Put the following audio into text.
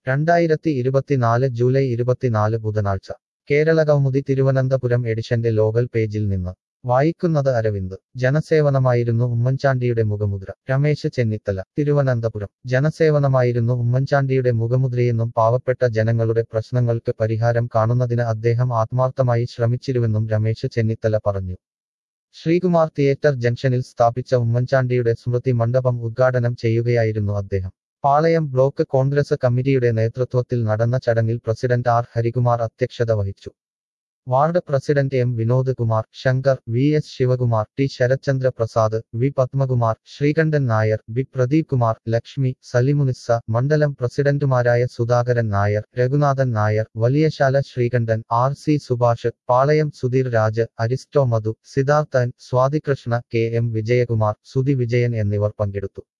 രണ്ടായിരത്തി ഇരുപത്തിനാല് ജൂലൈ ഇരുപത്തിനാല് ബുധനാഴ്ച കേരള കൗമുദി തിരുവനന്തപുരം എഡിഷന്റെ ലോകൽ പേജിൽ നിന്ന് വായിക്കുന്നത് അരവിന്ദ് ജനസേവനമായിരുന്നു ഉമ്മൻചാണ്ടിയുടെ മുഖമുദ്ര രമേശ് ചെന്നിത്തല തിരുവനന്തപുരം ജനസേവനമായിരുന്നു ഉമ്മൻചാണ്ടിയുടെ മുഖമുദ്രയെന്നും പാവപ്പെട്ട ജനങ്ങളുടെ പ്രശ്നങ്ങൾക്ക് പരിഹാരം കാണുന്നതിന് അദ്ദേഹം ആത്മാർത്ഥമായി ശ്രമിച്ചിരുവെന്നും രമേശ് ചെന്നിത്തല പറഞ്ഞു ശ്രീകുമാർ തിയേറ്റർ ജംഗ്ഷനിൽ സ്ഥാപിച്ച ഉമ്മൻചാണ്ടിയുടെ സ്മൃതി മണ്ഡപം ഉദ്ഘാടനം ചെയ്യുകയായിരുന്നു അദ്ദേഹം പാളയം ബ്ലോക്ക് കോൺഗ്രസ് കമ്മിറ്റിയുടെ നേതൃത്വത്തിൽ നടന്ന ചടങ്ങിൽ പ്രസിഡന്റ് ആർ ഹരികുമാർ അധ്യക്ഷത വഹിച്ചു ward president M Vinod Kumar Shankar V S Sivakumar T Sarathchandra Prasad V Padmakumar Sreekandan Nair B Pradeep Kumar Lakshmi Salimunissa മണ്ഡലം പ്രസിഡന്റുമാരായ Sudhakaran Nair Raghunathan Nair Valiyasala Sreekandan R C Subhash Palayam Sudheer Raj Aristo Madhu Siddharthan Swathikrishna K M Vijayakumar Sudhi Vijayan എന്നിവർ പങ്കെടുത്തു